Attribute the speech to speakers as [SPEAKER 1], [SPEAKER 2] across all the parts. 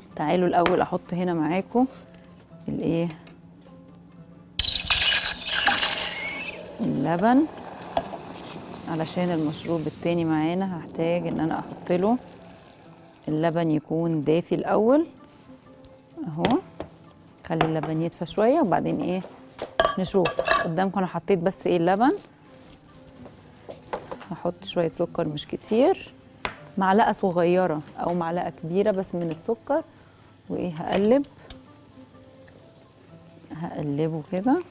[SPEAKER 1] تعالوا الاول احط هنا معاكم الايه اللبن علشان المشروب التاني معانا هحتاج ان انا احط له اللبن يكون دافي الاول اهو خلي اللبن يدفى شويه وبعدين ايه نشوف قدامكم انا حطيت بس ايه اللبن هحط شويه سكر مش كتير معلقه صغيره او معلقه كبيره بس من السكر وايه هقلب هقلبه كده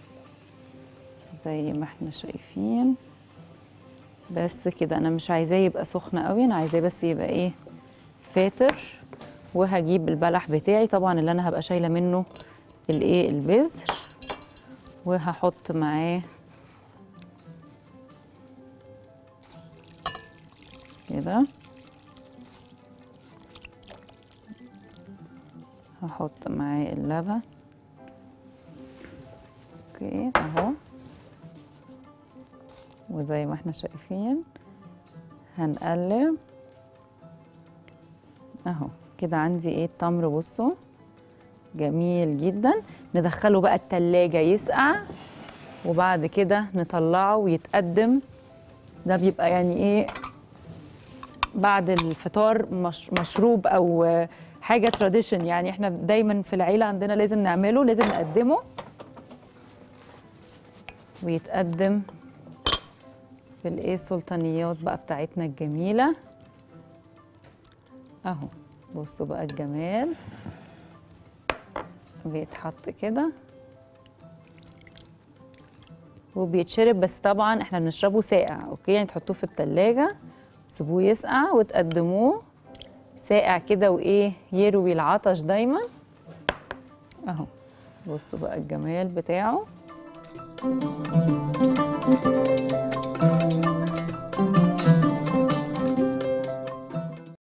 [SPEAKER 1] زي ما احنا شايفين بس كده انا مش عايزاه يبقى سخن قوي انا عايزاه بس يبقى ايه فاتر وهجيب البلح بتاعي طبعا اللي انا هبقى شايله منه الايه البذر وهحط معاه كده هحط معاه اللبن اوكي اهو وزي ما احنا شايفين هنقلب اهو كده عندي ايه التمر بصوا جميل جدا ندخله بقى التلاجة يسقع وبعد كده نطلعه ويتقدم ده بيبقى يعني ايه بعد الفطار مش مشروب او حاجه تراديشن يعني احنا دايما في العيله عندنا لازم نعمله لازم نقدمه ويتقدم في الايه السلطانيات بقى بتاعتنا الجميله اهو بصوا بقى الجمال بيتحط كده وبيتشرب بس طبعا احنا بنشربه ساقع اوكي يعني تحطوه في التلاجة تسيبوه يسقع وتقدموه ساقع كده وايه يروي العطش دايما اهو بصوا بقى الجمال بتاعه